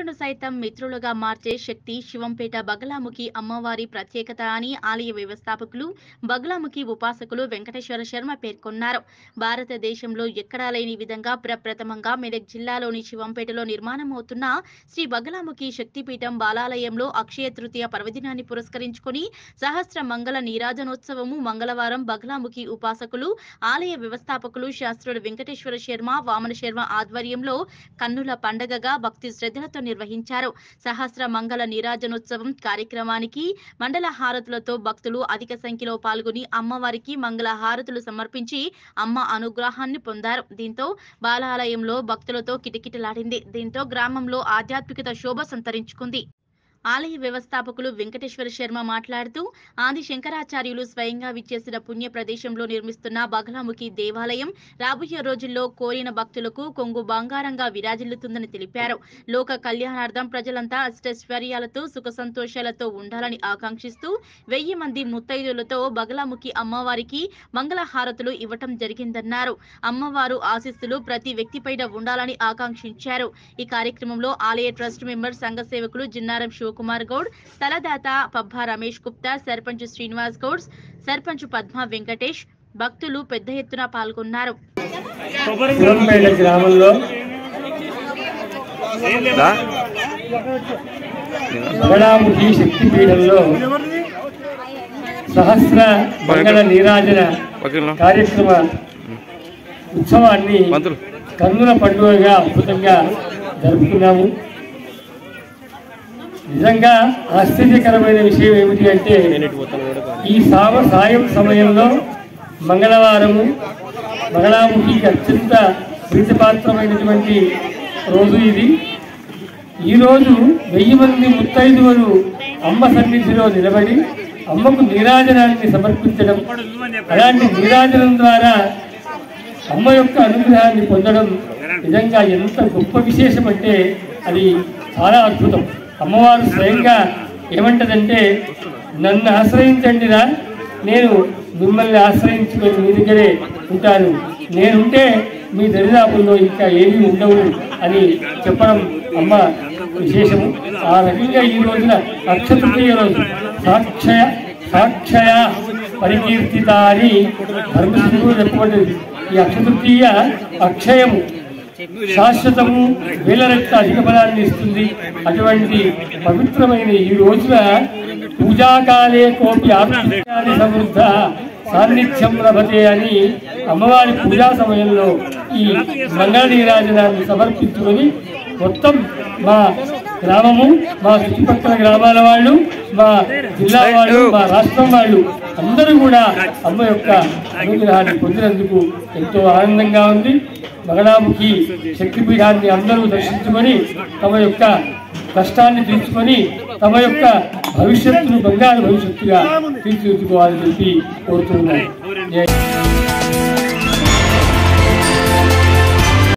శత్రువులను సైతం మిత్రులుగా మార్చే శక్తి శివంపేట బగలాముఖి అమ్మవారి ప్రత్యేకత అని ఆలయ వ్యవస్థాపకులు బగలాముఖి ఉపాసకులు వెంకటేశ్వర శర్మ పేర్కొన్నారు భారతదేశంలో ఎక్కడా లేని విధంగా ప్రప్రథమంగా మెదక్ జిల్లాలోని శివంపేటలో నిర్మాణమవుతున్న శ్రీ బగలాముఖి శక్తిపీఠం బాలాలయంలో అక్షయ తృతీయ పర్వదినాన్ని పురస్కరించుకొని సహస్ర మంగళ నీరాజనోత్సవము మంగళవారం బగలాముఖి ఉపాసకులు ఆలయ వ్యవస్థాపకులు శాస్త్రుడు వెంకటేశ్వర శర్మ వామన శర్మ ఆధ్వర్యంలో కన్నుల పండగగా భక్తి శ్రద్ధలతో నిర్వహించారు సహస్ర మంగళ నీరాజనోత్సవం కార్యక్రమానికి మండల హారతులతో భక్తులు అధిక సంఖ్యలో పాల్గొని అమ్మవారికి మంగళ హారతులు సమర్పించి అమ్మ అనుగ్రహాన్ని పొందారు దీంతో బాలాలయంలో భక్తులతో కిటకిటలాడింది దీంతో గ్రామంలో ఆధ్యాత్మికత శోభ సంతరించుకుంది ఆలయ వ్యవస్థాపకులు వెంకటేశ్వర శర్మ మాట్లాడుతూ ఆది శంకరాచార్యులు స్వయంగా విచ్చేసిన పుణ్య ప్రదేశంలో నిర్మిస్తున్న బగలాముఖి దేవాలయం రాబోయే రోజుల్లో కోరిన భక్తులకు కొంగు బంగారంగా విరాజిల్లుతుందని తెలిపారు లోక కళ్యాణార్థం ప్రజలంతా అష్టైశ్వర్యాలతో సుఖ సంతోషాలతో ఉండాలని ఆకాంక్షిస్తూ వెయ్యి మంది ముత్తైదులతో బగలాముఖి అమ్మవారికి మంగళహారతులు ఇవ్వటం జరిగిందన్నారు అమ్మవారు ఆశీస్సులు ప్రతి వ్యక్తిపైన ఉండాలని ఆకాంక్షించారు ఈ కార్యక్రమంలో ఆలయ ట్రస్ట్ మెంబర్ సంఘ సేవకులు జిన్నారం శివకుమార్ గౌడ్ తలదాత పబ్బా రమేష్ గుప్తా సర్పంచ్ శ్రీనివాస్ గౌడ్ సర్పంచ్ పద్మ వెంకటేష్ భక్తులు పెద్ద ఎత్తున పాల్గొన్నారు శివంపేట గ్రామంలో దా బగడాముఖి శక్తి పీఠంలో సహస్ర మంగళ నీరాజన వకీల్ కార్యక్రమ ఉత్సవాన్ని మంత్రులు కన్నుల పండుగగా అద్భుతంగా జరుపుకున్నాము నిజంగా ఆశ్చర్యకరమైన విషయం ఏమిటి అంటే ఈ సామ సాయం సమయంలో మంగళవారము మంగళాముఖికి అత్యంత ప్రీతిపాత్రమైనటువంటి రోజు ఇది ఈరోజు వెయ్యి మంది ముత్తైదువులు అమ్మ సన్నిధిలో నిలబడి అమ్మకు నీరాజనాన్ని సమర్పించడం అలాంటి నీరాజనం ద్వారా అమ్మ యొక్క అనుగ్రహాన్ని పొందడం నిజంగా ఎంత గొప్ప విశేషం అంటే అది చాలా అద్భుతం అమ్మవారు స్వయంగా ఏమంటదంటే నన్ను ఆశ్రయించండిరా నేను మిమ్మల్ని ఆశ్రయించుకొని మీ దగ్గరే ఉంటాను నేనుంటే మీ దరిదాపుల్లో ఇంకా ఏమీ ఉండవు అని చెప్పడం అమ్మ విశేషము ఆ రకంగా ఈ రోజున అక్షతృతీయ రోజు సాక్షయ సాక్షయ పరికీర్తిత అని ధర్మశివుడు చెప్పబడింది ఈ అక్షతృతీయ అక్షయము శాశ్వతము వేలరెట్ల అధిక బలాన్ని ఇస్తుంది అటువంటి పవిత్రమైన ఈ రోజున పూజాకాలే కోపి ఆత్మజ్ఞాని సమృద్ధ సాన్నిధ్యం లభతే అని అమ్మవారి పూజా సమయంలో ఈ మంగళ నీరాజనాన్ని సమర్పించుకొని మొత్తం మా గ్రామము మా చుట్టుపక్కల గ్రామాల వాళ్ళు మా జిల్లా వాళ్ళు మా రాష్ట్రం వాళ్ళు అందరూ కూడా అమ్మ యొక్క అనుగ్రహాన్ని పొందినందుకు ఎంతో ఆనందంగా ఉంది మగడాముఖి శక్తిపీఠాన్ని అందరూ దర్శించుకొని తమ యొక్క కష్టాన్ని తీర్చుకొని తమ యొక్క భవిష్యత్తును బంగారు భవిష్యత్తుగా తీర్చిదిద్దుకోవాలని చెప్పి కోరుతున్నాను జై